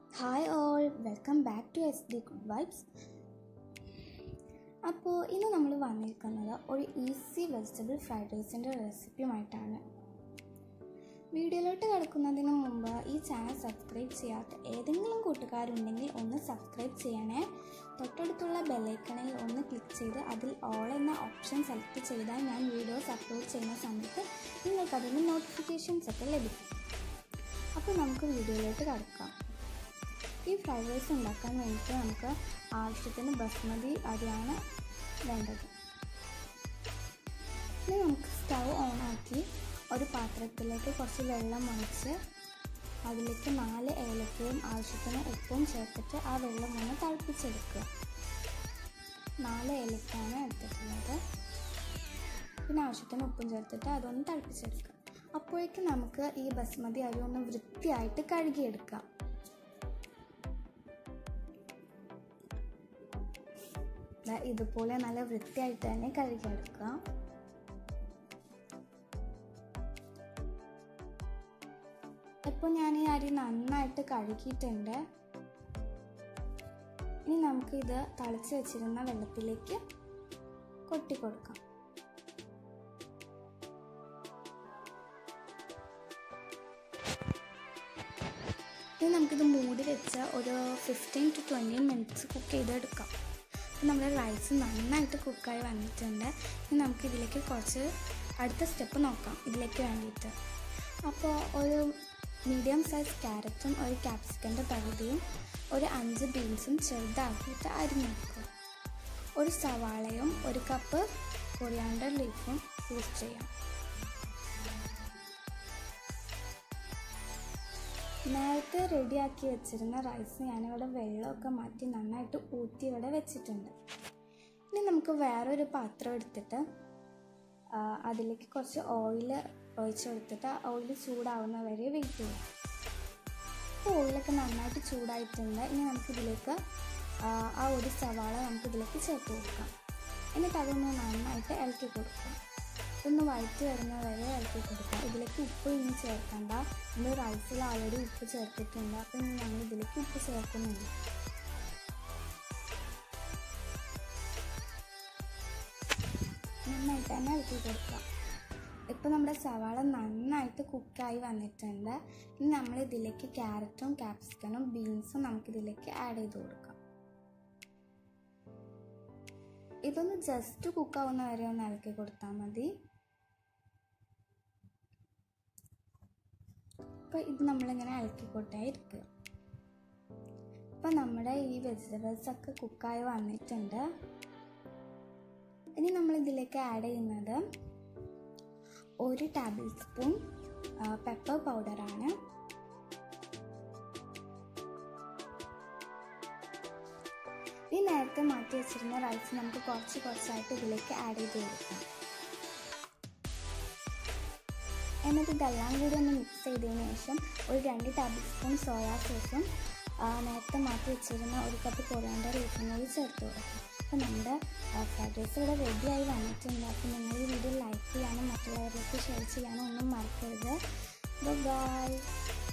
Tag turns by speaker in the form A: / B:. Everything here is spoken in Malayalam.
A: hi all welcome back to S D good vibes അപ്പോൾ ഇന്ന് നമ്മൾ വന്നിരിക്കുന്നത് ഒരു ഈസി വെജിറ്റബിൾ ഫ്രൈഡ് റൈസിൻ്റെ റെസിപ്പിയുമായിട്ടാണ് വീഡിയോയിലോട്ട് കിടക്കുന്നതിന് മുമ്പ് ഈ ചാനൽ സബ്സ്ക്രൈബ് ചെയ്യാത്ത ഏതെങ്കിലും കൂട്ടുകാരുണ്ടെങ്കിൽ ഒന്ന് സബ്സ്ക്രൈബ് ചെയ്യണേ തൊട്ടടുത്തുള്ള ബെല്ലൈക്കണിൽ ഒന്ന് ക്ലിക്ക് ചെയ്ത് അതിൽ ഓൾ എന്ന ഓപ്ഷൻ സെലക്ട് ചെയ്താൽ ഞാൻ വീഡിയോസ് അപ്ലോഡ് ചെയ്യുന്ന സമയത്ത് നിങ്ങൾക്കതിന് നോട്ടിഫിക്കേഷൻസ് ഒക്കെ ലഭിക്കും അപ്പോൾ നമുക്ക് വീഡിയോയിലോട്ട് കിടക്കാം ഈ ഫ്രൈഡ് റൈസ് ഉണ്ടാക്കാൻ വേണ്ടിയിട്ട് നമുക്ക് ആവശ്യത്തിന് ബസ്മതി അരിയാണ് വേണ്ടത് ഇനി നമുക്ക് സ്റ്റൗ ഓണാക്കി ഒരു പാത്രത്തിലേക്ക് കുറച്ച് വെള്ളം ഒഴിച്ച് അതിലേക്ക് നാല് ഏലക്കയും ആവശ്യത്തിന് ഉപ്പും ചേർത്തിട്ട് ആ വെള്ളം ഒന്ന് തിളപ്പിച്ചെടുക്കുക നാല് ഏലക്കാണ് എടുത്തിട്ടുള്ളത് പിന്നെ ആവശ്യത്തിന് ഉപ്പും ചേർത്തിട്ട് അതൊന്ന് തിളപ്പിച്ചെടുക്കുക അപ്പോഴേക്കും നമുക്ക് ഈ ബസ്മതി അരി ഒന്ന് വൃത്തിയായിട്ട് കഴുകിയെടുക്കാം ദാ ഇതുപോലെ നല്ല വൃത്തിയായിട്ട് തന്നെ കഴുകിയെടുക്കുക ഇപ്പോൾ ഞാൻ ഈ അരി നന്നായിട്ട് കഴുകിയിട്ടുണ്ട് ഇനി നമുക്ക് ഇത് തളിച്ച് വെച്ചിരുന്ന വെള്ളത്തിലേക്ക് കൊട്ടി കൊടുക്കാം ഇനി നമുക്കിത് മൂടി വെച്ച് ഒരു fifteen to twenty minutes cook ചെയ്തെടുക്കാം അപ്പോൾ നമ്മുടെ റൈസ് നന്നായിട്ട് കുക്കായി വന്നിട്ടുണ്ട് ഇനി നമുക്ക് ഇതിലേക്ക് കുറച്ച് അടുത്ത സ്റ്റെപ്പ് നോക്കാം ഇതിലേക്ക് വേണ്ടിയിട്ട് അപ്പോൾ ഒരു മീഡിയം സൈസ് ക്യാരറ്റും ഒരു ക്യാപ്സിക്കൻ്റെ പകുതിയും ഒരു അഞ്ച് ബീൻസും ചെറുതാക്കിയിട്ട് അരിഞ്ഞെടുക്കും ഒരു സവാളയും ഒരു കപ്പ് കൊറിയാണ്ടർ ലീഫും യൂസ് ചെയ്യാം നേരത്തെ റെഡിയാക്കി വെച്ചിരുന്ന റൈസ് ഞാനിവിടെ വെള്ളമൊക്കെ മാറ്റി നന്നായിട്ട് ഊറ്റി ഇവിടെ വെച്ചിട്ടുണ്ട് ഇനി നമുക്ക് വേറൊരു പാത്രം എടുത്തിട്ട് ആ, അതിലേക്ക് കുറച്ച് ഓയിൽ ഒഴിച്ച് കൊടുത്തിട്ട് ഓയിൽ ചൂടാവുന്ന വരെ വെയിറ്റ് ചെയ്യാം അപ്പോൾ ഓയിലൊക്കെ നന്നായിട്ട് ചൂടായിട്ടുണ്ട് ഇനി നമുക്കിതിലേക്ക് ആ, ആ ഒരു സവാള നമുക്കിതിലേക്ക് ചേർത്ത് കൊടുക്കാം എന്നിട്ട് അതൊന്ന് നന്നായിട്ട് ഇളക്കി കൊടുക്കാം ഒന്ന് വഴറ്റി വരുന്ന വരെ ഇളക്കി കൊടുക്കാം ഇതിലേക്ക് ഉപ്പ് ഇനി ചേർക്കണ്ട നമ്മൾ റൈസിൽ ആൾറെഡി ഉപ്പ് ചേർത്തിട്ടുണ്ട് അപ്പോൾ ഇനി ഞങ്ങൾ ഇതിലേക്ക് ഉപ്പ് ചേർക്കുന്നില്ല നന്നായിട്ട് തന്നെ ഇളക്കി കൊടുക്കാം ഇപ്പോൾ നമ്മുടെ സവാള നന്നായിട്ട് കുക്കായി വന്നിട്ടുണ്ട് ഇനി നമ്മൾ ഇതിലേക്ക് ക്യാരറ്റും ക്യാപ്സിക്കനും ബീൻസും നമുക്കിതിലേക്ക് ആഡ് ചെയ്ത് കൊടുക്കാം ഇതൊന്ന് ജസ്റ്റ് കുക്കാവുന്ന വരെ ഒന്ന് ഇളക്കി കൊടുത്താൽ മതി അപ്പോൾ ഇത് നമ്മളിങ്ങനെ ഇളക്കിക്കൊണ്ടേ ഇരിക്കുക അപ്പോൾ നമ്മുടെ ഈ വെജിറ്റബിൾസ് ഒക്കെ കുക്കായി വന്നിട്ടുണ്ട് ഇനി നമ്മൾ ഇതിലേക്ക് ആഡ് ചെയ്യുന്നത് ഒരു ടേബിൾ സ്പൂൺ പെപ്പർ പൗഡറാണ് ഈ നേരത്തെ മാറ്റി വെച്ചിരുന്ന റൈസ് നമുക്ക് കുറച്ച് കുറച്ചായിട്ട് ഇതിലേക്ക് ആഡ് ചെയ്ത് കൊടുക്കാം എന്നിട്ട് ഇതെല്ലാം കൂടി ഒന്ന് മിക്സ് ചെയ്തതിന് ശേഷം ഒരു രണ്ട് ടേബിൾ സ്പൂൺ സോയാ സോസും നേരത്തെ മാറ്റി വെച്ചിരുന്ന ഒരു കപ്പ് കൊറിയാണ്ടർ ലീഫും കൂടി ചേർത്ത് കൊടുക്കും അപ്പോൾ നമ്മുടെ ഫ്രൈഡ് റൈസ് ഇവിടെ റെഡിയായി വന്നിട്ടുണ്ട് അപ്പോൾ നിങ്ങൾ ഈ വീഡിയോ ലൈക്ക് ചെയ്യാനും മറ്റുള്ളവരിലേക്ക് ഷെയർ ചെയ്യാനും ഒന്നും മറക്കരുത് ബൈ